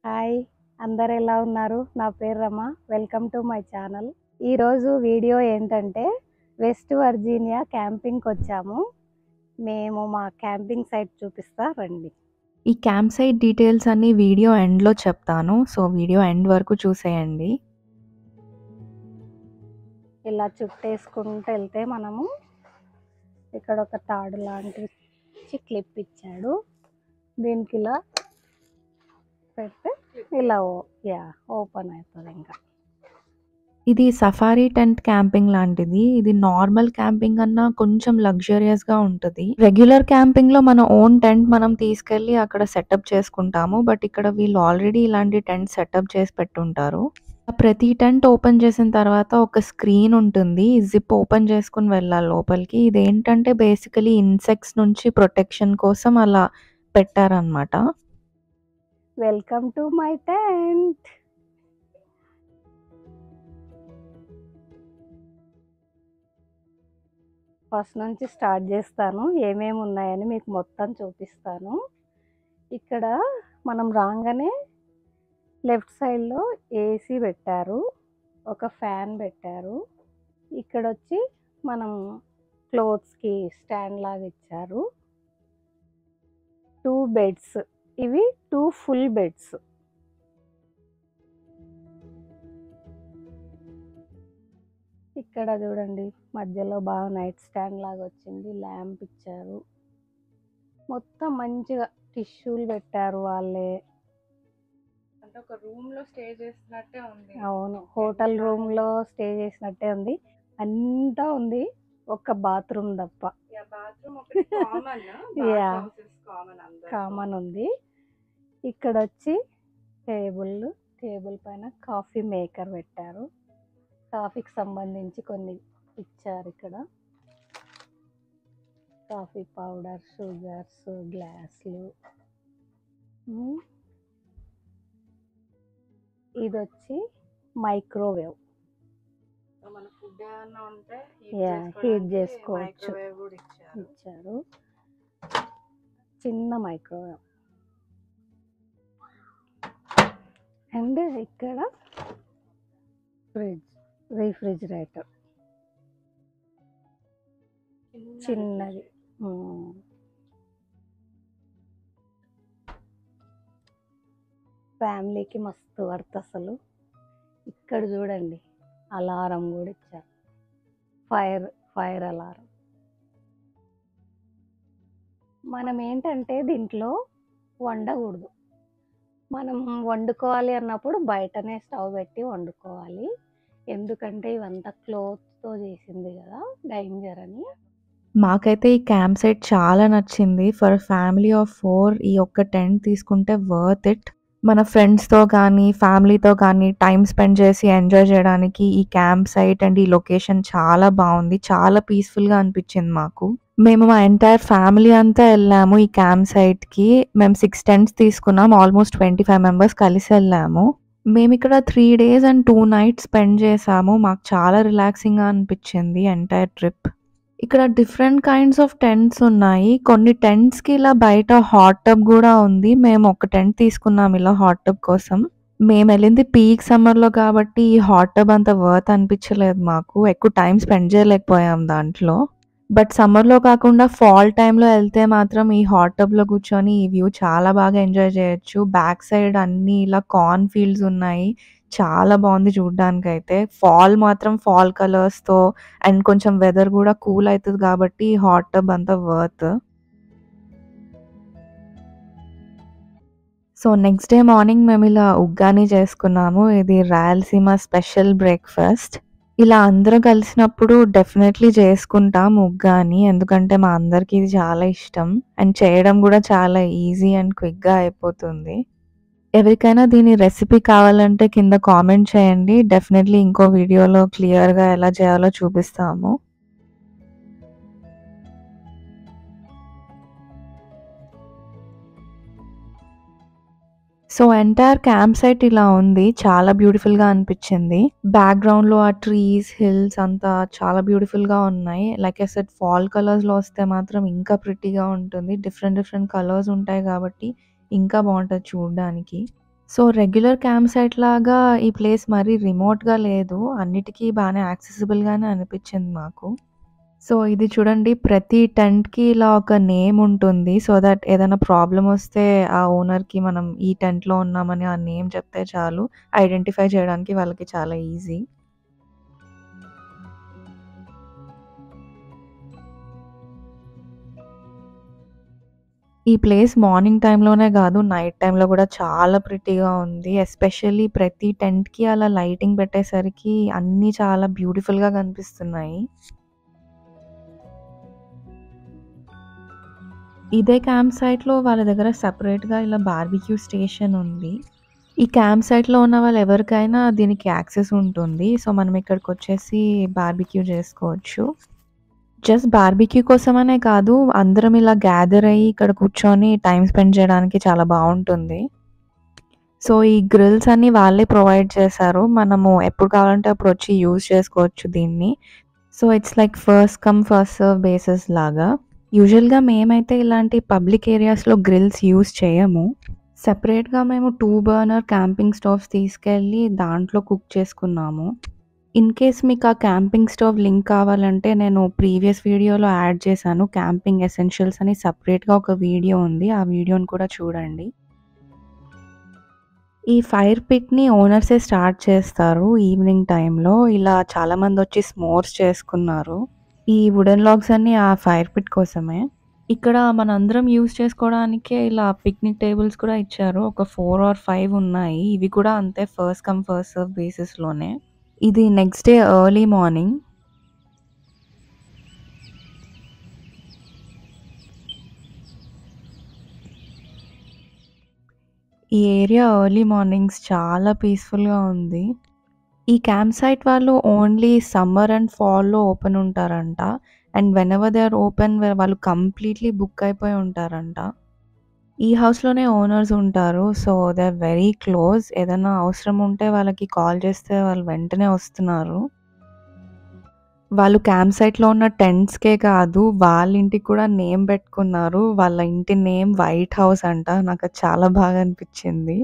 Hi అందరు ఎలా ఉన్నారు నా పేరు Rama welcome to my channel ఈరోజు వీడియో ఏంటంటే వెస్ట్ వర్జీనియా క్యాంపింగ్కి వచ్చాము మేము మా క్యాంపింగ్ సైట్ చూపిస్తా రండి ఈ క్యాంప్ సైట్ డీటెయిల్స్ అన్ని వీడియో ఎండ్‌లో చెప్తాను. సో, వీడియో ఎండ్ వరకు చూసేయండి. ఇలా చుట్టేసుకుంటూ వెళ్తే మనము ఇక్కడ ఒక తాడు లాంటిది ఇచ్చి క్లిప్ ఇచ్చాడు దీనికి ఇలా పెడితే ఇలా ఓ యా ఓపెన్ అవుతుంది ఇంకా ఇది సఫారీ టెంట్ క్యాంపింగ్ లాంటిది. ఇది నార్మల్ క్యాంపింగ్ కన్నా కొంచెం లగ్జూరియస్‌గా ఉంటది. రెగ్యులర్ క్యాంపింగ్‌లో మన ఓన్ టెంట్ మనం తీసుకెళ్ళి అక్కడ సెటప్ చేసుకుంటాము. బట్ ఇక్కడ వీళ్ళు ఆల్రెడీ ఇలాంటి టెంట్ సెటప్ చేసి పెట్టుంటారు. ప్రతి టెంట్ ఓపెన్ చేసిన తర్వాత ఒక స్క్రీన్ ఉంటుంది. జిప్ ఓపెన్ చేసుకొని వెళ్ళాలి లోపలికి. ఇదేంటంటే బేసికలీ ఇన్సెక్ట్స్ నుంచి ప్రొటెక్షన్ కోసం అలా పెట్టారనమాట. Welcome to my tent first నుంచి స్టార్ట్ చేస్తాను ఏమేమి ఉన్నాయని మీకు మొత్తం చూపిస్తాను ఇక్కడ మనం రాగానే లెఫ్ట్ సైడ్లో ఏసీ పెట్టారు ఒక ఫ్యాన్ పెట్టారు ఇక్కడ వచ్చి మనం క్లోత్స్కి స్టాండ్ లాగా ఇచ్చారు టూ బెడ్స్ ఇవి టూ ఫుల్ బెడ్స్ ఇక్కడ చూడండి మధ్యలో బాగా నైట్ స్టాండ్ లాగా వచ్చింది ల్యాంప్ ఇచ్చారు మొత్తం మంచిగా టిష్యూలు పెట్టారు వాళ్ళే అంటే ఒక రూమ్ లో స్టే చేసినట్టే ఉంది అవును హోటల్ రూమ్ లో స్టే చేసినట్టే ఉంది అంతా ఉంది ఒక్క బాత్రూమ్ తప్ప బాత్రూమ్ ఒకటి కామన్ Yeah. కామన్ అందరూ కామన్ ఉంది ఇక్కడ వచ్చి టేబుల్ టేబుల్ పైన కాఫీ మేకర్ పెట్టారు కాఫీకి సంబంధించి కొన్ని ఇచ్చారు ఇక్కడ కాఫీ పౌడర్ షుగర్స్ గ్లాసులు మ్మ్. ఇది వచ్చి మైక్రోవేవ్ సో మన ఫుడ్ ఏమన్నా ఉంటే Yeah, heat చేసుకోవచ్చు. మైక్రోవేవ్ కూడా ఇచ్చారు ఇచ్చారు చిన్న మైక్రోవేవ్ అండ్ ఇక్కడ ఫ్రిడ్జ్ రీఫ్రిజిరేటర్ చిన్నది మ్మ్. ఫ్యామిలీకి మస్తు వర్త్ అసలు ఇక్కడ చూడండి అలారం కూడా ఇచ్చారు ఫైర్ ఫైర్ అలారం మనం ఏంటంటే దీంట్లో వండకూడదు మనం వండుకోవాలి అన్నప్పుడు బయటనే స్టవ్ పెట్టి వండుకోవాలి ఎందుకంటే ఇవంతా క్లోత్తో చేసింది కదా డేంజర్ అని మాకైతే ఈ క్యాంప్ సైట్ చాలా నచ్చింది. ఫర్ ఫ్యామిలీ ఆఫ్ 4 ఈ ఒక్క టెంట్ తీసుకుంటే వర్త్ ఇట్. మన ఫ్రెండ్స్‌తో కానీ, ఫ్యామిలీతో కానీ టైమ్ స్పెండ్ చేసి ఎంజాయ్ చేయడానికి ఈ క్యాంప్ సైట్ అండ్ ఈ లొకేషన్ చాలా బావుంది. చాలా పీస్‌ఫుల్‌గా అనిపించింది మాకు. మేము మా ఎంటైర్ ఫ్యామిలీ అంతా ఎళ్ళాము ఈ క్యాంప్ సైట్‌కి. మేము 6 టెంట్స్ తీసుకున్నాం. ఆల్మోస్ట్ 25 మెంబర్స్ కలిసి ఎళ్ళాము. మేమిక్కడ 3 డేస్ అండ్ 2 నైట్స్ స్పెండ్ చేశాము. మాకు చాలా రిలాక్సింగ్‌గా అనిపించింది ఎంటైర్ ట్రిప్. ఇక్కడ డిఫరెంట్ కైండ్స్ ఆఫ్ టెంట్స్ ఉన్నాయి. కొన్ని టెంట్స్‌కి ఇలా బయట హాట్ టబ్ గూడా ఉంది. మేము ఒక టెంట్ తీసుకున్నాం ఇలా హాట్ టబ్ కోసం. మేమెళ్ళింది పీక్ సమ్మర్‌లో కాబట్టి ఈ హాట్ టబ్ అంత వర్త్ అనిపించలేదు మాకు. ఎక్కువ టైమ్ స్పెండ్ చేయలేకపోయాం దాంట్లో. బట్ సమ్మర్‌లో కాకుండా ఫాల్ టైమ్‌లో ఎళ్తే మాత్రం ఈ హాట్ టబ్‌లో కూర్చొని ఈ వ్యూ చాలా బాగా ఎంజాయ్ చేయొచ్చు. బ్యాక్ సైడ్ అన్నీ ఇలా కార్న్ ఫీల్డ్స్ ఉన్నాయి. చాలా బావుంది చూడ్డానికైతే. ఫాల్ మాత్రం ఫాల్ కలర్స్‌తో అండ్ కొంచెం వెదర్ గూడా కూల్ అయితది కాబట్టి ఈ హాట్ టబ్ అంతా worth. So, next day morning మేమిలా ఉగ్గాని చేసుకున్నాము. ఇది రాయలసీమ స్పెషల్ బ్రేక్‌ఫాస్ట్. ఇలా అందరం కలిసినప్పుడు డెఫినైట్‌లీ చేసుకుంటాం ఉగ్గాని. ఎందుకంటే మా అందరికీ ఇది చాలా ఇష్టం. అండ్ చేయడం గూడా చాలా ఈజీ అండ్ క్విక్‌గా అయిపోతుంది. ఎవరికైనా దీని రెసిపీ కావాలంటే కింద కామెంట్ చేయండి. డెఫినైట్‌లీ ఇంకో వీడియోలో క్లియర్‌గా ఎలా చేయాలో చూపిస్తాము. సో, ఎంటైర్ క్యాంప్ సైట్ ఇలా ఉంది. చాలా బ్యూటిఫుల్‌గా అనిపించింది. బ్యాక్‌గ్రౌండ్‌లో ఆ ట్రీస్, హిల్స్ అంతా చాలా బ్యూటిఫుల్‌గా ఉన్నాయి. లైక్ ఐ సెడ్ ఫాల్ కలర్స్‌లో వస్తే మాత్రం ఇంకా ప్రిట్టీగా ఉంటుంది. డిఫరెంట్ డిఫరెంట్ కలర్స్ ఉంటాయి కాబట్టి ఇంకా బావుంటది చూడ్డానికి. సో, రెగ్యులర్ క్యాంప్ సైట్ లాగా ఈ ప్లేస్ మరీ రిమోట్‌గా లేదు. అన్నిటికి బానే యాక్సెసిబుల్‌గానే అనిపిచ్చింది మాకు. సో, ఇది చూడండి ప్రతి టెంట్‌కి ఇలా ఒక నేమ్ ఉంటుంది. సో థట్ ఏదైనా ప్రాబ్లమ్ వస్తే ఆ ఓనర్‌కి మనం ఈ టెంట్‌లో ఉన్నామని ఆ నేమ్ చెప్తే చాలు ఐడెంటిఫై చేయడానికి వాళ్ళకి చాలా ఈజీ. ఈ ప్లేస్ మార్నింగ్ టైమ్‌లోనే గాదు నైట్ టైమ్‌లో గూడా చాలా ప్రిటీగా ఉంది. ఎస్పెషల్లీ ప్రతి టెంట్‌కి అలా లైటింగ్ పెట్టేసరికి అన్నీ చాలా బ్యూటిఫుల్‌గా కనిపిస్తున్నాయి. ఇదే క్యాంప్ సైట్‌లో వాళ్ళ దగ్గర సెపరేట్‌గా ఇలా బార్బిక్యూ స్టేషన్ ఉంది. ఈ క్యాంప్ సైట్‌లో ఉన్న వాళ్ళు ఎవరికైనా దీనికి యాక్సెస్ ఉంటుంది. సో, మనం ఇక్కడికొచ్చేసి బార్బిక్యూ జేసుకోవచ్చు. జస్ట్ బార్బిక్యూ కోసమనే కాదు అందరం ఇలా గ్యాదర్ అయ్యి ఇక్కడ కూర్చొని టైమ్ స్పెండ్ చేయడానికి చాలా బావుంటుంది. సో, ఈ గ్రిల్స్ అన్నీ వాళ్ళే ప్రొవైడ్ చేశారు. మనము ఎప్పుడు కావాలంటే అప్పుడు వచ్చి యూజ్ చేసుకోవచ్చు దీన్ని. So, it's like first come first serve basis లాగా. యూజువల్‌గా మేమైతే ఇలాంటి పబ్లిక్ ఏరియాస్‌లో గ్రిల్స్ యూజ్ చేయము. సెపరేట్‌గా మేము 2 బర్నర్ క్యాంపింగ్ స్టవ్స్ తీసుకెళ్ళి దాంట్లో కుక్ చేసుకున్నాము. ఇన్ కేస్ మీకు ఆ క్యాంపింగ్ స్టవ్ లింక్ కావాలంటే నేను ప్రీవియస్ వీడియోలో యాడ్ చేశాను. క్యాంపింగ్ ఎసెన్షియల్స్ అని సెపరేట్‌గా ఒక వీడియో ఉంది. ఆ వీడియోని కూడా చూడండి. ఈ ఫైర్ పిట్‌ని ఓనర్సే స్టార్ట్ చేస్తారు ఈవినింగ్ టైమ్‌లో. ఇలా చాలామందొచ్చి స్మోర్స్ చేసుకున్నారు. ఈ వుడెన్ లాగ్స్ అన్నీ ఆ ఫైర్ పిట్ కోసమే. ఇక్కడ మనందరం యూజ్ చేసుకోవడానికే ఇలా పిక్నిక్ టేబుల్స్ కూడా ఇచ్చారు. ఒక 4 ఆర్ 5 ఉన్నాయి. ఇవి కూడా అంతే ఫస్ట్ కమ్ ఫస్ట్ సర్వ్ బేసిస్‌లోనే. ఇది నెక్స్ట్ డే ఎర్లీ మార్నింగ్. ఈ ఏరియా ఎర్లీ మార్నింగ్స్ చాలా పీస్‌ఫుల్‌గా ఉంది. ఈ క్యాంప్ సైట్ వాళ్ళు ఓన్లీ సమ్మర్ అండ్ ఫాల్‌లో ఓపెన్ ఉంటారంట. And whenever they are open వాళ్ళు కంప్లీట్‌లీ బుక్ అయిపోయి ఉంటారంట. ఈ హౌస్‌లోనే ఓనర్స్ ఉంటారు. So, they are very close. ఏదైనా అవసరం ఉంటే వాళ్ళకి కాల్ చేస్తే వాళ్ళు వెంటనే వస్తున్నారు. వాళ్ళు క్యాంప్ సైట్‌లో ఉన్న టెంట్స్‌కే కాదు వాళ్ళ ఇంటికి కూడా నేమ్ పెట్టుకున్నారు. వాళ్ళ ఇంటి నేమ్ వైట్ హౌస్ అంట. నాకది చాలా బాగా అనిపిచ్చింది.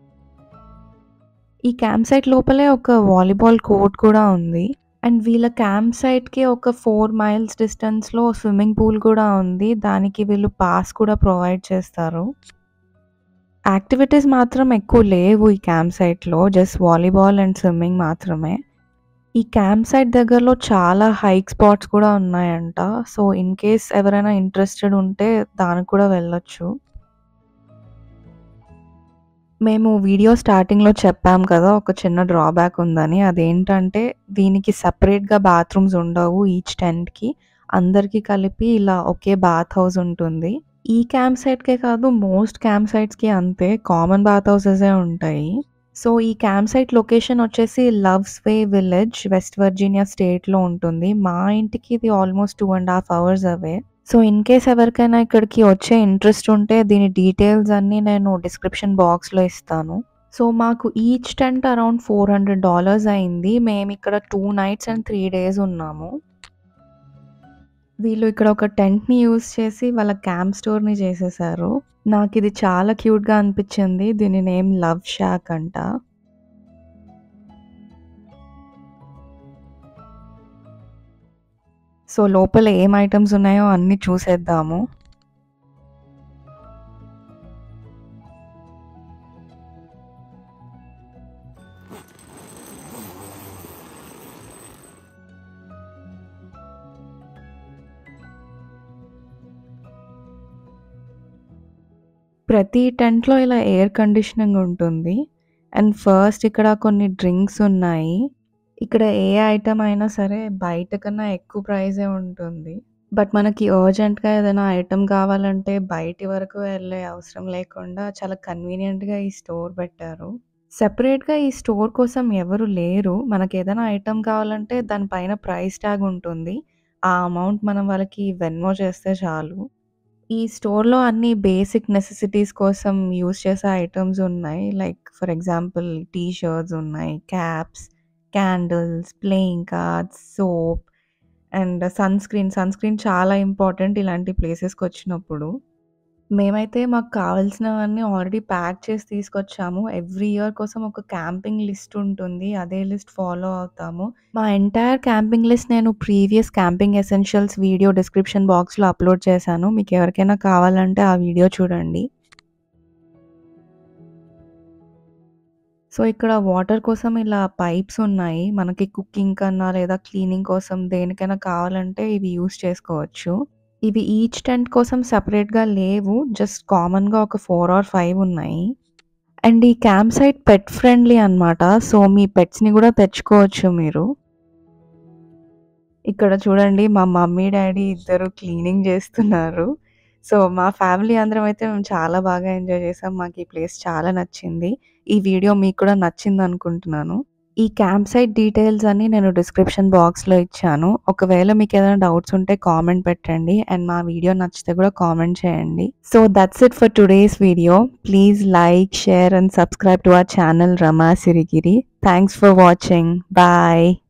ఈ క్యాంప్ సైట్ లోపలే ఒక వాలీబాల్ కోర్ట్ కూడా ఉంది. అండ్ వీళ్ళ క్యాంప్ సైట్‌కి ఒక 4 మైల్స్ డిస్టెన్స్‌లో స్విమ్మింగ్ పూల్ కూడా ఉంది. దానికి వీళ్ళు పాస్ కూడా ప్రొవైడ్ చేస్తారు. యాక్టివిటీస్ మాత్రం ఎక్కువ లేవు ఈ క్యాంప్ సైట్‌లో. జస్ట్ వాలీబాల్ అండ్ స్విమ్మింగ్ మాత్రమే. ఈ క్యాంప్ సైట్ దగ్గరలో చాలా హైక్ స్పాట్స్ కూడా ఉన్నాయంట. సో, ఇన్ కేస్ ఎవరైనా ఇంట్రెస్టెడ్ ఉంటే దానికి కూడా వెళ్ళొచ్చు. మేము వీడియో స్టార్టింగ్‌లో చెప్పాం కదా! ఒక చిన్న డ్రాబ్యాక్ ఉందని. అదేంటంటే దీనికి సెపరేట్‌గా బాత్రూమ్స్ ఉండవు ఈచ్ టెంట్‌కి. అందరికి కలిపి ఇలా ఒకే బాత్ హౌస్ ఉంటుంది. ఈ క్యాంప్ సైట్‌కే కాదు మోస్ట్ క్యాంప్ సైట్స్‌కి అంతే కామన్ బాత్ హౌసెసే ఉంటాయి. సో, ఈ క్యాంప్ సైట్ లొకేషన్ వచ్చేసి Loves Way Village West Virginia స్టేట్‌లో ఉంటుంది. మా ఇంటికి ఇది almost 2 ½ hours away. So, in case ఎవరికైనా ఇక్కడికి వచ్చే ఇంట్రెస్ట్ ఉంటే దీని డీటెయిల్స్ అన్నీ నేను డిస్క్రిప్షన్ బాక్స్‌లో ఇస్తాను. సో, మాకు ఈచ్ టెంట్ అరౌండ్ $400 అయింది. మేమిక్కడ 2 నైట్స్ అండ్ 3 డేస్ ఉన్నాము. వీళ్ళు ఇక్కడ ఒక టెంట్‌ని యూజ్ చేసి వాళ్ళ క్యాంప్ స్టోర్‌ని చేసేశారు. నాకిది చాలా క్యూట్‌గా అనిపిచ్చింది. దీని నేమ్ లవ్ షాక్ అంట. సో, లోపల ఏం ఐటెమ్స్ ఉన్నాయో అన్నీ చూసేద్దాము. ప్రతి టెంట్‌లో ఇలా ఎయిర్ కండిషనింగ్ ఉంటుంది. అండ్ ఫస్ట్ ఇక్కడ కొన్ని డ్రింక్స్ ఉన్నాయి. ఇక్కడ ఏ ఐటెమ్ అయినా సరే బయట కన్నా ఎక్కువ ప్రైజే ఉంటుంది. బట్ మనకి అర్జెంట్‌గా ఏదైనా ఐటెమ్ కావాలంటే బయటి వరకు వెళ్ళే అవసరం లేకుండా చాలా కన్వీనియంట్‌గా ఈ స్టోర్ పెట్టారు. సెపరేట్‌గా ఈ స్టోర్ కోసం ఎవరు లేరు. మనకేదైనా ఐటెమ్ కావాలంటే దాని పైన ప్రైస్ ట్యాగ్ ఉంటుంది. ఆ అమౌంట్ మనం వాళ్ళకి వెన్మో చేస్తే చాలు. ఈ స్టోర్‌లో అన్ని బేసిక్ నెసెసిటీస్ కోసం యూజ్ చేసే ఐటెమ్స్ ఉన్నాయి. Like for example T shirts ఉన్నాయి, caps, candles, playing cards, soap and sunscreen. Sunscreen చాలా ఇంపార్టెంట్ ఇలాంటి ప్లేసెస్‌కొచ్చినప్పుడు. మేమైతే మాకు కావాల్సినవన్నీ ఆల్రెడీ ప్యాక్ చేసి తీసుకొచ్చాము. ఎవ్రీ ఇయర్ కోసం ఒక క్యాంపింగ్ లిస్ట్ ఉంటుంది. అదే లిస్ట్ ఫాలో అవుతాము. మా ఎంటైర్ క్యాంపింగ్ లిస్ట్ నేను previous camping essentials video description బాక్స్‌లో అప్‌లోడ్ చేశాను. మీకు ఎవరికైనా కావాలంటే ఆ వీడియో చూడండి. సో, ఇక్కడ వాటర్ కోసం ఇలా పైప్స్ ఉన్నాయి. మనకి కుకింగ్ కన్నా లేదా క్లీనింగ్ కోసం దేనికైనా కావాలంటే ఇవి యూజ్ చేసుకోవచ్చు. ఇవి ఈచ్ టెంట్ కోసం సెపరేట్‌గా లేవు. జస్ట్ కామన్‌గా ఒక 4 ఆర్ 5 ఉన్నాయి. అండ్ ఈ క్యాంప్ సైట్ పెట్ ఫ్రెండ్లీ అన్నమాట. సో, మీ పెట్స్‌ని కూడా తెచ్చుకోవచ్చు మీరు. ఇక్కడ చూడండి మా మమ్మీ, డ్యాడీ ఇద్దరు క్లీనింగ్ చేస్తున్నారు. సో, మా ఫ్యామిలీ అందరం అయితే మేము చాలా బాగా ఎంజాయ్ చేసాం. మాకు ఈ ప్లేస్ చాలా నచ్చింది. ఈ వీడియో మీకు కూడా నచ్చిందనుకుంటున్నాను. ఈ క్యాంప్ సైట్ డీటెయిల్స్ అన్నీ నేను డిస్క్రిప్షన్ బాక్స్‌లో ఇచ్చాను. ఒకవేళ మీకేదైనా డౌట్స్ ఉంటే కామెంట్ పెట్టండి. అండ్ మా వీడియో నచ్చితే కూడా కామెంట్ చేయండి. So, that's it for today's video. Please like, share and subscribe to our channel Rama Sirigiri. Thanks for watching. Bye.